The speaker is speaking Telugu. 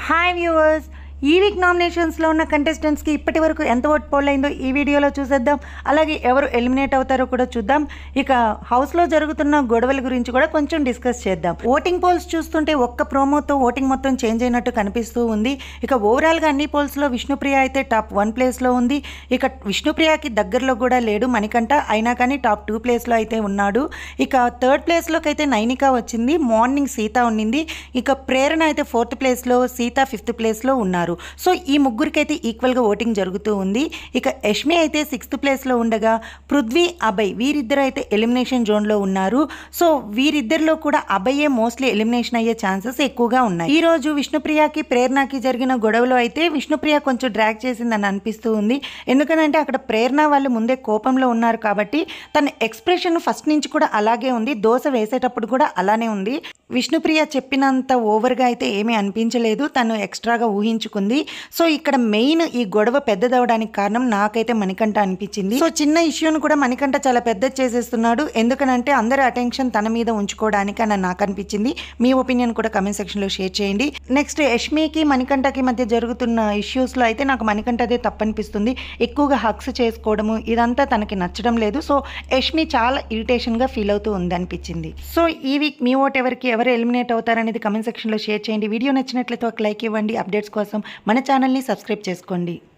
హాయ్ వ్యూవర్స్ ఈ వీక్ నామినేషన్స్లో ఉన్న కంటెస్టెంట్స్కి ఇప్పటి వరకు ఎంత ఓట్ పోల్ అయిందో ఈ వీడియోలో చూసేద్దాం అలాగే ఎవరు ఎలిమినేట్ అవుతారో కూడా చూద్దాం ఇక హౌస్లో జరుగుతున్న గొడవల గురించి కూడా కొంచెం డిస్కస్ చేద్దాం ఓటింగ్ పోల్స్ చూస్తుంటే ఒక్క ప్రోమోతో ఓటింగ్ మొత్తం చేంజ్ అయినట్టు కనిపిస్తూ ఉంది ఇక ఓవరాల్గా అన్ని పోల్స్లో విష్ణుప్రియ అయితే టాప్ వన్ ప్లేస్లో ఉంది ఇక విష్ణుప్రియకి దగ్గరలో కూడా లేడు మణికంఠ అయినా కానీ టాప్ టూ ప్లేస్లో అయితే ఉన్నాడు ఇక థర్డ్ ప్లేస్లోకి అయితే నైనిక వచ్చింది మార్నింగ్ సీత ఉండింది ఇక ప్రేరణ అయితే ఫోర్త్ ప్లేస్లో సీత ఫిఫ్త్ ప్లేస్లో ఉన్నారు సో ఈ ముగ్గురికి అయితే ఈక్వల్గా ఓటింగ్ జరుగుతూ ఉంది ఇక యష్మి అయితే సిక్స్త్ ప్లేస్లో ఉండగా పృథ్వీ అభయ్ వీరిద్దరు అయితే ఎలిమినేషన్ జోన్లో ఉన్నారు సో వీరిద్దరిలో కూడా అభయే మోస్ట్లీ ఎలిమినేషన్ అయ్యే ఛాన్సెస్ ఎక్కువగా ఉన్నాయి ఈ రోజు విష్ణుప్రియకి ప్రేరణకి జరిగిన గొడవలో అయితే విష్ణుప్రియ కొంచెం డ్రాగ్ చేసిందని అనిపిస్తూ ఉంది ఎందుకనంటే అక్కడ ప్రేరణ వాళ్ళు ముందే కోపంలో ఉన్నారు కాబట్టి తన ఎక్స్ప్రెషన్ ఫస్ట్ నుంచి కూడా అలాగే ఉంది దోశ వేసేటప్పుడు కూడా అలానే ఉంది విష్ణుప్రియ చెప్పినంత ఓవర్గా అయితే ఏమీ అనిపించలేదు తను ఎక్స్ట్రాగా ఊహించుకుంది సో ఇక్కడ మెయిన్ ఈ గొడవ పెద్దదవడానికి కారణం నాకైతే మణికంఠ అనిపించింది సో చిన్న ఇష్యూను కూడా మణికంఠ చాలా పెద్ద చేసేస్తున్నాడు ఎందుకనంటే అందరి అటెన్షన్ తన మీద ఉంచుకోవడానికి అని నాకు అనిపించింది మీ ఒపీనియన్ కూడా కమెంట్ సెక్షన్లో షేర్ చేయండి నెక్స్ట్ యష్మికి మణికంఠకి మధ్య జరుగుతున్న ఇష్యూస్లో అయితే నాకు మణికంఠదే తప్పనిపిస్తుంది ఎక్కువగా హక్స్ చేసుకోవడము ఇదంతా తనకి నచ్చడం లేదు సో యష్మి చాలా ఇరిటేషన్గా ఫీల్ అవుతూ ఉంది అనిపించింది సో ఈ వీక్ మీ ఓట్ ఎవరికి ఎవరు ఎలిమినేట్ అవుతారనేది కమెంట్ సెక్షన్లో షేర్ చేయండి వీడియో నచ్చినట్లయితే ఒక లైక్ ఇవ్వండి అప్డేట్స్ కోసం మన ఛానల్ని సబ్స్క్రైబ్ చేసుకోండి